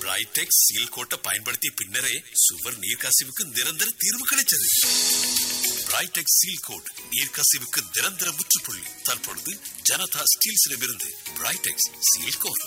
பிரைடெக்ஸ் seal கோட்டை பயன்படுத்திய பின்னரே சுவர் நீர்க்கசிவுக்கு நிரந்தர தீர்வு கிடைச்சது பிரைடெக்ஸ் சீல் கோட் நீர்க்கசிவுக்கு நிரந்தர முற்றுப்புள்ளி தற்பொழுது ஜனதா ஸ்டீல்ஸிடமிருந்து பிரைடெக்ஸ் சீல் கோட்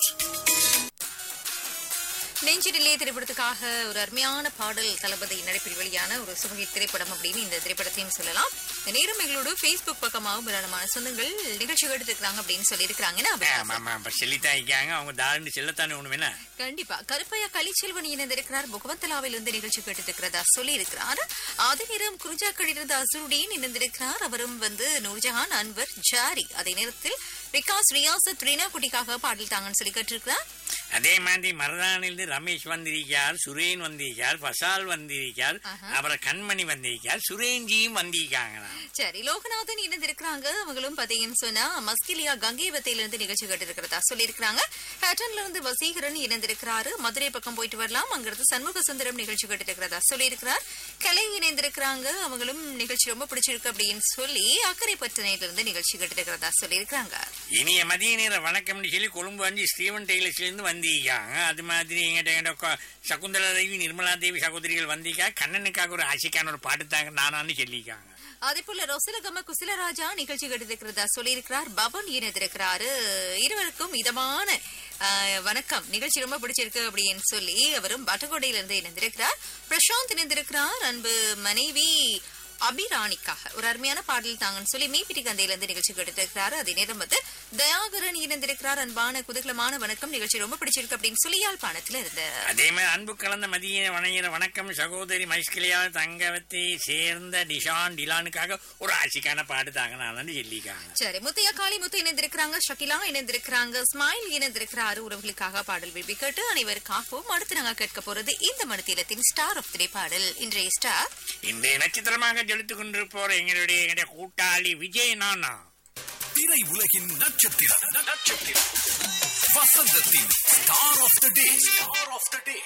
நெஞ்சினிலே திரைப்படத்துக்காக ஒரு அருமையான பாடல் தளபதி நடிப்பில் வெளியான ஒரு சுமகி திரைப்படம் அப்படின்னு இந்த திரைப்படத்தையும் சொல்லலாம் இந்த நேரம் எங்களோட Facebook பக்கமாகவும் ஏராளமான சொந்தங்கள் நிகழ்ச்சி எடுத்துக்கிறாங்க அப்படின்னு சொல்லியிருக்கிறாங்க ஆமா ஆமா இப்ப செல்லித்தான் இருக்காங்க அவங்க தாராண்டு செல்லத்தானே ஒண்ணு வேணா கண்டிப்பா கருப்பையா கலிச்செல்வன் இணைந்திருக்கிறார் முகவந்தலாவில் இருந்து நிகழ்ச்சி கேட்டிருக்கிறதா சொல்லியிருக்கிறார் அதே நேரம் குறிஞ்சாக்களில் இருந்து அசருடீன் இணைந்திருக்கிறார் அவரும் வந்து நூர்ஜஹான் அன்வர் ஜாரி அதே நேரத்தில் விகாஸ் ரியாசத் ரீனா குட்டிக்காக பாடல் தாங்கன்னு சொல்லி கேட்டிருக்கிறார் அதே மாதிரி மருதானிலிருந்து ரமேஷ் வந்திருக்கார் சுரேன் வந்திருக்கார் பசால் வந்திருக்கார் அப்புறம் கண்மணி வந்திருக்கார் சுரேன்ஜியும் வந்திருக்காங்களாம் சரி லோகநாதன் இணைந்திருக்கிறாங்க அவங்களும் பாத்தீங்கன்னு சொன்னா மஸ்கிலியா கங்கைவத்தையில இருந்து நிகழ்ச்சி கேட்டிருக்கிறதா சொல்லியிருக்கிறாங்க ஹேட்டன்ல இருந்து வசீகரன் இணைந்திருக்கிறாரு மதுரை பக்கம் போயிட்டு வரலாம் அங்கிருந்து சண்முக சுந்தரம் நிகழ்ச்சி கேட்டிருக்கிறதா சொல்லியிருக்கிறார் கலை இணைந்திருக்கிறாங்க அவங்களும் நிகழ்ச்சி ரொம்ப பிடிச்சிருக்கு அப்படின்னு சொல்லி அக்கறை பட்டணையில இருந்து நிகழ்ச்சி கேட்டிருக்கிறதா சொல்லியிருக்கிறாங்க இனிய மதிய நேர வணக்கம்னு சொல்லி கொழும்பு வந்து ஸ்டீவன் டெய்லர்ஸ்ல இருந்து வந்திருக்காங்க அது மாதிரி எங்கிட்ட எங்கிட்ட கொ- சகுந்தலா தேவி நிர்மலா தேவி சகோதரிகள் வந்திருக்கா கண்ணனுக்காக ஒரு ஆசைக்கான ஒரு பாட்டு தாங்க நானான்னு சொல்லியிருக்காங்க அதே போல ரொசலகம குசலராஜா நிகழ்ச்சி கேட்டிருக்கிறதா சொல்லியிருக்கிறார் பவன் இணைந்திருக்கிறாரு இருவருக்கும் இதமான ஆஹ், வணக்கம் நிகழ்ச்சி ரொம்ப பிடிச்சிருக்கு அப்படின்னு சொல்லி அவரும் பட்டகோடையில இருந்து இணைந்திருக்கிறார் பிரசாந்த் இணைந்திருக்கிறார் அன்பு மனைவி அபிராணிக்காக ஒரு அருமையான பாடல் தாங்கன்னு சொல்லி மீபிடி கந்தையில இருந்து நிகழ்ச்சி கேட்டிருக்கிறாரு அதே நேரம் வந்து தயாகரன் இணைந்திருக்கிறார் அன்பான குதூகலமான வணக்கம் நிகழ்ச்சி ரொம்ப பிடிச்சிருக்கு அப்படின்னு சொல்லி யாழ்ப்பாணத்துல இருந்து அதே மாதிரி அன்பு கலந்த மதிய வணங்கிற வணக்கம் சகோதரி மைஸ்கிலியா தங்கவத்தை சேர்ந்த டிஷான் டிலானுக்காக ஒரு ஆசைக்கான பாட்டு தாங்க நானான்னு சொல்லியிருக்காங்க சரி முத்தையா காளி முத்து இணைந்திருக்கிறாங்க ஷகிலா இணைந்திருக்கிறாங்க ஸ்மைல் இணைந்திருக்கிறாரு உறவுகளுக்காக பாடல் விரும்பி கேட்டு அனைவருக்காகவும் அடுத்து நாங்க கேட்க போறது இந்த மணித்தீலத்தின் ஸ்டார் ஆஃப் தி பாடல் இன்றைய ஸ்டார் இந்த நட்சத்திரமாக ஜொலித்துக் கொண்டிருப்போர் எங்களுடைய எங்களுடைய கூட்டாளி விஜய் நானா திரை உலகின் நட்சத்திரம் நட்சத்திரம் வசந்தத்தின் star of the day star of the day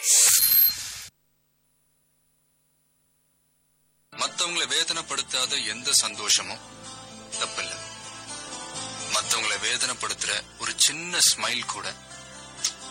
மத்தவங்களை வேதனைப்படுத்தாத எந்த சந்தோஷமும் தப்பில்ல மத்தவங்களை வேதனைப்படுத்துற ஒரு சின்ன ஸ்மைல் கூட